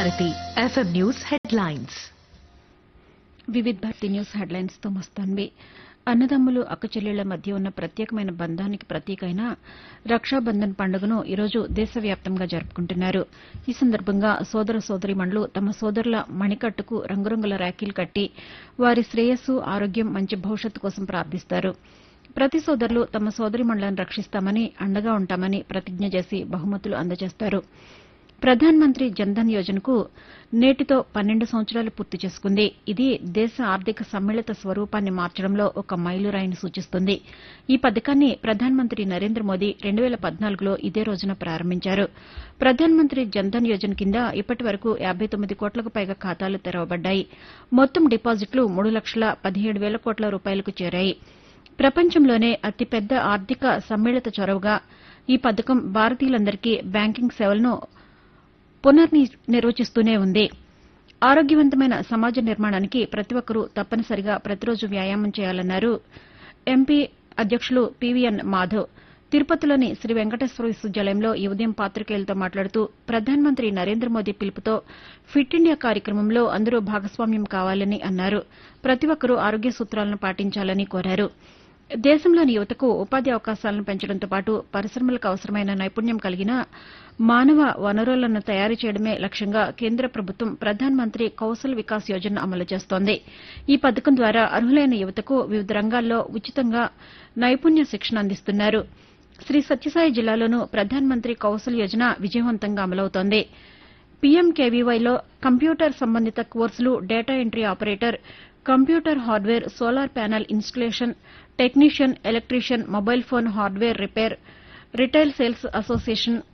Bharati FM news headlines Vividh Bharati news headlines తో మస్తాన్వి అన్నదమ్ములు అక్కచెల్లెళ్ల మధ్య ఉన్న ప్రత్యేకమైన బంధానికి ప్రతీక అయిన రక్షాబంధన్ పండుగను ఈరోజు దేశవ్యాప్తంగా జరుపుకుంటున్నారు ఈ సందర్భంగా సోదర సోదరీమణులు తమ సోదరుల మణికట్టుకు రంగురంగుల రాఖీలు కట్టి వారి శ్రేయస్సు ఆరోగ్యం మంచి భవిష్యత్తు కోసం ప్రార్థిస్తారు ప్రతి సోదరులు తమ సోదరీమణులను రక్షిస్తామని అండగా ఉంటామని ప్రతిజ్ఞ చేసి బహుమతులు అందజేస్తారు ప్రధాన్ మంత్రి జన్ధన్ యోజనకు నేటితో పన్నెండు సంవత్సరాలు పూర్తి చేసుకుంది ఇది దేశ ఆర్థిక సమ్మిళిత స్వరూపాన్ని మార్చడంలో ఒక మైలురాయిని సూచిస్తుంది ఈ పథకాన్ని ప్రధాన మంత్రి నరేంద్ర మోదీ రెండు వేల పద్నాలుగులో ఇదే రోజున ప్రారంభించారు ప్రధాన మంత్రి జన్ధన్ యోజన కింద ఇప్పటి వరకు యాబై తొమ్మిది కోట్లకు పైగా ఖాతాలు తెరవబడ్డాయి మొత్తం డిపాజిట్లు మూడు లక్షల పదిహేడు వేల కోట్ల రూపాయలకు చేరాయి ప్రపంచంలోనే అతిపెద్ద ఆర్థిక సమ్మిళిత చొరవగా ఈ పథకం భారతీయులందరికీ బ్యాంకింగ్ సేవలను పునర్నిర్వచిస్తూనే ఉంది ఆరోగ్యవంతమైన సమాజ నిర్మాణానికి ప్రతి ఒక్కరూ తప్పనిసరిగా ప్రతిరోజు వ్యాయామం చేయాలన్నారు ఎంపీ అధ్యక్షులు పీవీఎన్ మాధవ్ తిరుపతిలోని శ్రీ వెంకటేశ్వర విశ్వవిద్యాలయంలో ఈ ఉదయం పాతికేయులతో మాట్లాడుతూ ప్రధానమంత్రి నరేంద్ర మోదీ పిలుపుతో ఫిట్ ఇండియా కార్యక్రమంలో అందరూ భాగస్వామ్యం కావాలని అన్నారు ప్రతి ఒక్కరూ ఆరోగ్య సూత్రాలను పాటించాలని కోరారు దేశంలోని యువతకు ఉపాధి అవకాశాలను పెంచడంతో పాటు పరిశ్రమలకు అవసరమైన నైపుణ్యం కలిగిన మానవ వనరులను తయారు చేయడమే లక్ష్యంగా కేంద్ర ప్రభుత్వం ప్రధాన్ మంత్రి కౌశల్ వికాస్ యోజన అమలు చేస్తోంది ఈ పథకం ద్వారా అర్హులైన యువతకు వివిధ రంగాల్లో ఉచితంగా నైపుణ్య శిక్షణ అందిస్తున్నారు శ్రీ సత్యసాయి జిల్లాలోనూ ప్రధాన్ మంత్రి కౌశల్ యోజన విజయవంతంగా అమలవుతోంది పీఎంకేవీవైలో కంప్యూటర్ సంబంధిత కోర్సులు data entry operator computer hardware solar panel installation technician electrician mobile phone hardware repair retail sales association